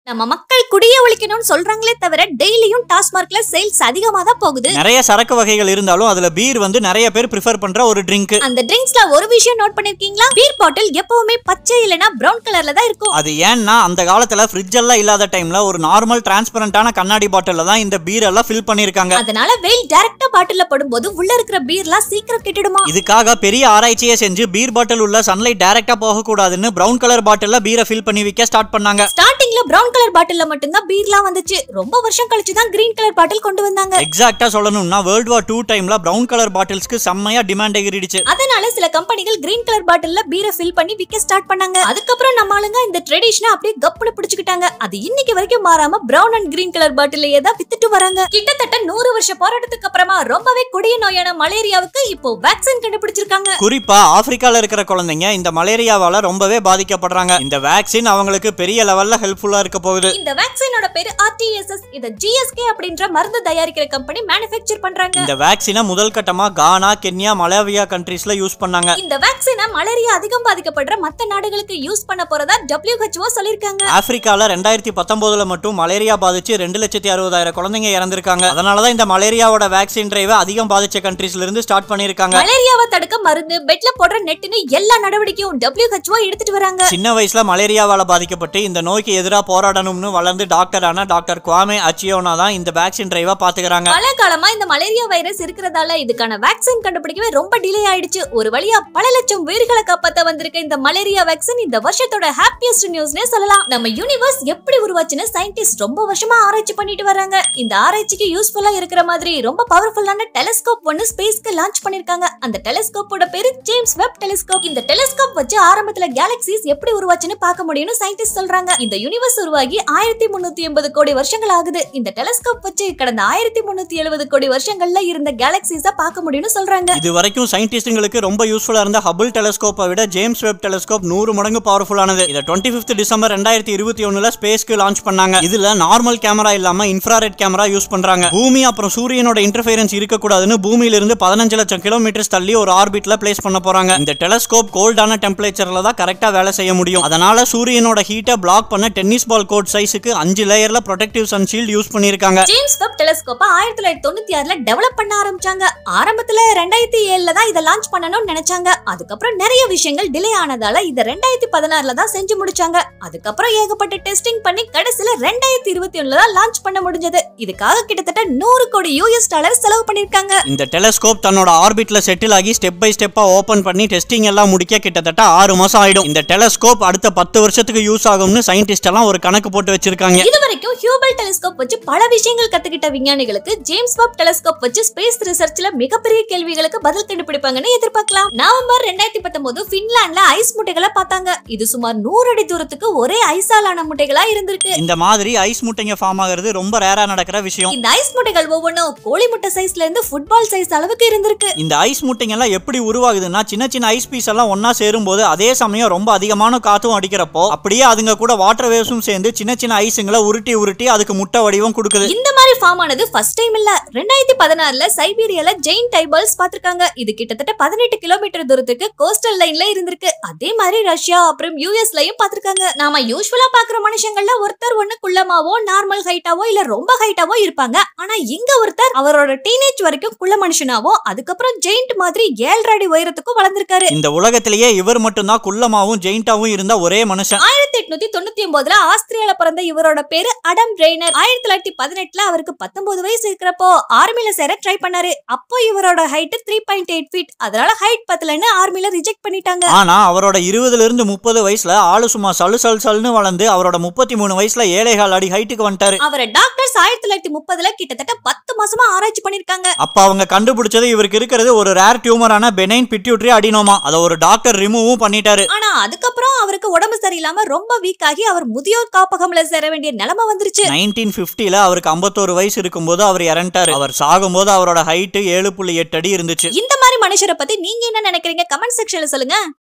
நம்ம மக்கள் குடிய ஒழிக்கணும்னு சொல்றாங்களே தவிர டெய்லியும் டாஸ்மார்க்ல சேல்ஸ் அதிகமா தான் போகுது நிறைய சரக்கு வகைகள் இருந்தாலும் அதுல பீர் வந்து நிறைய பேர் ப்ரிஃபர் பண்ற ஒரு ட்ரிங்க் அந்த ட்ரிங்க்ஸ்ல ஒரு விஷயம் நோட் பண்ணிருக்கீங்களா பீர் பாட்டில் எப்பவுமே பச்சை இல்லனா பிரவுன் கலர்ல தான் இருக்கும் அது ஏன்னா அந்த காலத்துல ஃப்ரிட்ஜ் எல்லாம் இல்லாத டைம்ல ஒரு நார்மல் டிரான்ஸ்பரண்டான கண்ணாடி பாட்டில்ல தான் இந்த பீர் எல்லாம் ஃபில் பண்ணிருக்காங்க அதனால வெயில் டைரக்டா பாட்டில்ல படும்போது உள்ள இருக்கிற பீர்லாம் சீக்கிரம் கெட்டுடுமா இதுக்காக பெரிய ஆராய்ச்சியை செஞ்சு பீர் பாட்டில் உள்ள சன்லைட் டைரக்டா போக கூடாதுன்னு பிரவுன் கலர் பாட்டில்ல பீரை ஃபில் பண்ணி விற்க ஸ்டார்ட் பண்ணாங்க ஸ்டார்டிங்ல பிரவுன் கலர் பாட்டில்ல மட்டும்தான் பீர்லாம் வந்துச்சு ரொம்ப வருஷம் கழிச்சு தான் கிரீன் கலர் பாட்டில் கொண்டு வந்தாங்க எக்ஸாக்டா சொல்லணும்னா வேர்ல்ட் வார் டூ டைம்ல பிரவுன் கலர் பாட்டில்ஸ்க்கு செம்மையா டிமாண்ட் எகிரிடுச்சு அதனால சில கம்பெனிகள் கிரீன் கலர் பாட்டில்ல பீரை ஃபில் பண்ணி விற்க ஸ்டார்ட் பண்ணாங்க அதுக்கப்புறம் நம்ம ஆளுங்க இந்த ட்ரெடிஷனை அப்படியே கப்புனு பிடிச்சுக்கிட்டாங்க அது இன்னைக்கு வரைக்கும் மாறாம பிரவுன் அண்ட் கிரீன் கலர் பாட்டிலேயே தான் வித்துட்டு வராங்க கிட்டத்தட்ட நூறு வருஷ போராட்டத்துக்கு அப்புறமா ரொம்பவே கொடிய நோயான மலேரியாவுக்கு இப்போ வேக்சின் கண்டுபிடிச்சிருக்காங்க குறிப்பா ஆப்பிரிக்கால இருக்கிற குழந்தைங்க இந்த மலேரியாவால ரொம்பவே பாதிக்கப்படுறாங்க இந்த வேக்சின் அவங்களுக்கு பெரிய லெவல்ல ஹெல்ப்ஃபுல்லா இருக்க போகுது இந்த வேக்சினோட பேரு ஆர்டிஎஸ்எஸ் இத ஜிஎஸ்கே அப்படின்ற மருந்து தயாரிக்கிற கம்பெனி மேனுஃபேக்சர் பண்றாங்க இந்த வேக்சினை முதல் கட்டமா கானா கென்யா மலேவியா கண்ட்ரீஸ்ல யூஸ் பண்ணாங்க இந்த வேக்சினை மலேரியா அதிகம் பாதிக்கப்படுற மத்த நாடுகளுக்கு யூஸ் பண்ண போறதா WHO சொல்லிருக்காங்க ஆப்பிரிக்கால ரெண்டாயிரத்தி பத்தொன்பதுல மட்டும் மலேரியா பாதிச்சு ரெண்டு லட்சத்தி அறுபதாயிரம் குழந்தைங்க இறந்திருக்காங்க அதனாலதான் இந்த மலேரியாவோட வேக்சின் டிரைவை அதிகம் பாதிச்ச கண்ட்ரீஸ்ல இருந்து ஸ்டார்ட் பண்ணிருக்காங்க மலேரியாவை தடுக்க மருந்து பெட்ல போடுற நெட்டுன்னு எல்லா நடவடிக்கையும் WHO எடுத்துட்டு வராங்க சின்ன வயசுல மலேரியாவால பாதிக்கப்பட்டு இந்த நோய்க்கு எதிராக போராடணும்னு வளர்ந்து டாக்டரான டாக்டர் குவாமே அச்சியோனா தான் இந்த வேக்சின் டிரைவா பாத்துக்கிறாங்க பல காலமா இந்த மலேரியா வைரஸ் இருக்கிறதால இதுக்கான வேக்சின் கண்டுபிடிக்கவே ரொம்ப டிலே ஆயிடுச்சு ஒரு வழியா பல லட்சம் உயிர்களை காப்பாத்த வந்திருக்க இந்த மலேரியா வேக்சின் இந்த வருஷத்தோட ஹாப்பியஸ்ட் நியூஸ்னே சொல்லலாம் நம்ம யூனிவர்ஸ் எப்படி உருவாச்சுன்னு சயின்டிஸ்ட் ரொம்ப வருஷமா ஆராய்ச்சி பண்ணிட்டு வராங்க இந்த ஆராய்ச்சிக்கு யூஸ்ஃபுல்லா இருக்கிற மாதிரி ரொம்ப பவர்ஃபுல்லான டெலிஸ்கோப் ஒன்னு ஸ்பேஸ்க்கு லான்ச் பண்ணிருக்காங்க அந்த டெலிஸ்கோப்போட பேரு ஜேம்ஸ் வெப் டெலிஸ்கோப் இந்த டெலிஸ்கோப் வச்சு ஆரம்பத்துல கேலக்சிஸ் எப்படி உருவாச்சுன்னு பார்க்க முடியும்னு சயின்டிஸ்ட் சொல்றாங்க இந்த யூனிவர்ஸ் உருவாகி ஆயிரத்தி முன்னூத்தி எண்பது கோடி வருஷங்கள் ஆகுது இந்த டெலிஸ்கோப் வச்சு கடந்த ஆயிரத்தி முன்னூத்தி எழுபது கோடி வருஷங்கள்ல இருந்த கேலக்சிஸ பார்க்க முடியும்னு சொல்றாங்க இது வரைக்கும் சயின்டிஸ்டுங்களுக்கு ரொம்ப யூஸ்ஃபுல்லா இருந்த ஹபிள் டெலஸ்கோப்பை விட ஜேம்ஸ் வெப் டெலஸ்கோப் நூறு மடங்கு பவர்ஃபுல்லானது இதை டுவெண்ட்டி ஃபிஃப்த் டிசம்பர் ரெண்டாயிரத்தி இருபத்தி ஒண்ணுல ஸ்பேஸ்க்கு லான்ச் பண்ணாங்க இதுல நார்மல் கேமரா இல்லாம இன்ஃப்ராரெட் கேமரா யூஸ் பண்றாங்க பூமி அப்புறம் சூரியனோட இன்டர்ஃபேரன்ஸ் இருக்கக்கூடாதுன்னு பூமியில இருந்து பதினஞ்சு லட்சம் கிலோமீட்டர்ஸ் தள்ளி ஒரு ஆர்பிட்ல பிளேஸ் பண்ண போறாங்க இந்த டெலஸ்கோப் கோல்டான டெம்பரேச்சர்ல தான் கரெக்டா வேலை செய்ய முடியும் அதனால சூரியனோட ஹீட்டை பிளாக் பண்ண டென்னிஸ் பால் கோட் சைஸுக்கு அஞ்சு லேயர்ல ப்ரொடெக்டிவ் சன் ஷீல்ட் யூஸ் பண்ணிருக்காங்க ஜேம்ஸ் வெப் டெலிஸ்கோப்ப ஆயிரத்தி தொள்ளாயிரத்தி தொண்ணூத்தி ஆறுல டெவலப் பண்ண ஆரம்பிச்சாங்க ஆரம்பத்துல ரெண்டாயிரத்தி ஏழுல தான் இதை லான்ச் பண்ணணும்னு நினைச்சாங்க அதுக்கப்புறம் நிறைய விஷயங்கள் டிலே ஆனதால இதை ரெண்டாயிரத்தி பதினாறுல தான் செஞ்சு முடிச்சாங்க அதுக்கப்புறம் ஏகப்பட்ட டெஸ்டிங் பண்ணி கடைசியில ரெண்டாயிரத்தி இருபத்தி ஒண்ணுல தான் லான்ச் பண்ண முடிஞ்சது இதுக்காக கிட்டத்தட்ட நூறு கோடி யூஎஸ் டாலர் செலவு பண்ணிருக்காங்க இந்த டெலஸ்கோப் தன்னோட ஆர்பிட்ல செட்டில் ஆகி ஸ்டெப் பை ஸ்டெப்பா ஓபன் பண்ணி டெஸ்டிங் எல்லாம் முடிக்க கிட்டத்தட்ட ஆறு மாசம் ஆயிடும் இந்த டெலஸ்கோப் அடுத்த பத்து வருஷத்துக்கு யூஸ் ஆகும்னு சயின்டிஸ்ட் எல்லாம் ஒரு கணக்கு போட்டு வச்சிருக்காங்க இது வரைக்கும் ஹியூபல் டெலிஸ்கோப் வச்சு பல விஷயங்கள் கத்துக்கிட்ட விஞ்ஞானிகளுக்கு ஜேம்ஸ் வெப் டெலிஸ்கோப் வச்சு ஸ்பேஸ் ரிசர்ச்ல மிகப்பெரிய கேள்விகளுக்கு பதில் கண்டுபிடிப்பாங்கன்னு எதிர்பார்க்கலாம் நவம்பர் ரெண்டாயிரத்தி பத்தொன்பது பின்லாண்ட்ல ஐஸ் முட்டைகளை பார்த்தாங்க இது சுமார் நூறு அடி தூரத்துக்கு ஒரே ஐசாலான முட்டைகளா இருந்திருக்கு இந்த மாதிரி ஐஸ் முட்டைங்க ஃபார்ம் ஆகுறது ரொம்ப ரேரா நடக்கிற விஷயம் இந்த ஐஸ் முட்டைகள் ஒவ்வொன்றும் கோழி முட்டை சைஸ்ல இருந்து ஃபுட்பால் சைஸ் அளவுக்கு இருந்திருக்கு இந்த ஐஸ் முட்டைங்க எல்லாம் எப்படி உருவாகுதுன்னா சின்ன சின்ன ஐஸ் பீஸ் எல்லாம் ஒன்னா சேரும்போது அதே சமயம் ரொம்ப அதிகமான காத்தும் அடிக்கிறப்போ அப்படியே அதுங்க கூட வாட்டர் வேவ்ஸும் சேர்ந்து சின்ன சின்ன ஐஸுங்களை உருட்டி உருட்டி அதுக்கு முட்டை வடிவம் கொடுக்குது இந்த மாதிரி ஃபார்ம் ஆனது ஃபர்ஸ்ட் டைம் இல்ல ரெண்டாயிரத்தி பதினாறுல சைபீரியால ஜெயின் டைபல்ஸ் பாத்திருக்காங்க இது கிட்டத்தட்ட பதினெட்டு கிலோமீட்டர் தூரத்துக்கு கோஸ்டல் லைன்ல இருந்திருக்கு அதே மாதிரி ரஷ்யா அப்புறம் யூஎஸ்லயும் பாத்திருக்காங்க நாம யூஸ்வலா பாக்குற மனுஷங்கள்ல ஒருத்தர் ஒண்ணு குள்ளமாவோ நார்மல் ஹைட்டாவோ இல்ல ரொம்ப ஹைட்டாவோ இருப்பாங்க ஆனா இங்க ஒருத்தர் அவரோட டீனேஜ் வரைக்கும் குள்ள மனுஷனாவோ அதுக்கப்புறம் ஜெயிண்ட் மாதிரி ஏழரை அடி உயரத்துக்கும் வளர்ந்திருக்காரு இந்த உலகத்திலேயே இவர் மட்டும்தான் குள்ளமாவும் ஜெயிண்டாவும் இருந்த ஒரே மனுஷன் ஆயிரத்தி எட்நூத்தி தொண்ணூத்தி ஒன்பதுல ஆஸ்திரேலியால பிறந்த இவரோட பேரு அடம் ரெய்னர் ஆயிரத்தி தொள்ளாயிரத்தி பதினெட்டுல அவருக்கு பத்தொன்பது வயசு இருக்கிறப்போ ஆர்மில சேர ட்ரை பண்ணாரு அப்போ இவரோட height three point eight feet அதனால ஹைட் பத்தலன்னு ஆர்மில ரிஜெக்ட் பண்ணிட்டாங்க ஆனா அவரோட இருபதுல இருந்து முப்பது வயசுல ஆளு சும்மா சலு சல் சல்னு வளர்ந்து அவரோட முப்பத்தி மூணு வயசுல ஏழைகால் அடி ஹைட்டுக்கு வந்துட்டாரு அவரை டாக்டர்ஸ் ஆயிரத்தி தொள்ளாயிரத்தி முப்பதுல கிட்டத்தட்ட பத்து மாசமா ஆராய்ச்சி பண்ணிருக்காங்க அப்ப அவங்க கண்டுபிடிச்சது இவருக்கு இருக்கிறது ஒரு ரேர் டியூமரான பெனைன் பிட்யூட்ரி அடினோமா அதை ஒரு டாக்டர் ரிமூவும் பண்ணிட்டாரு ஆனா அதுக்கப்புறம் அவருக்கு உடம்பு சரியில்லாம ரொம்ப வீக் ஆகி அவர் முதியோர் காப்பகம்ல சேர வேண்டிய நிலைமை வந்துருச்சு நைன்டீன் பிப்டில அவருக்கு ஐம்பத்தோரு வயசு இருக்கும்போது அவர் இறந்துட்டாரு அவர் சாகும்போது அவரோட ஹைட் ஏழு புள்ளி எட்டு அடி இருந்துச்சு இந்த மாதிரி மனுஷரை பத்தி நீங்க என்ன நினைக்கிறீங்க கமெண்ட் செக்ஷன்ல சொல்லுங்க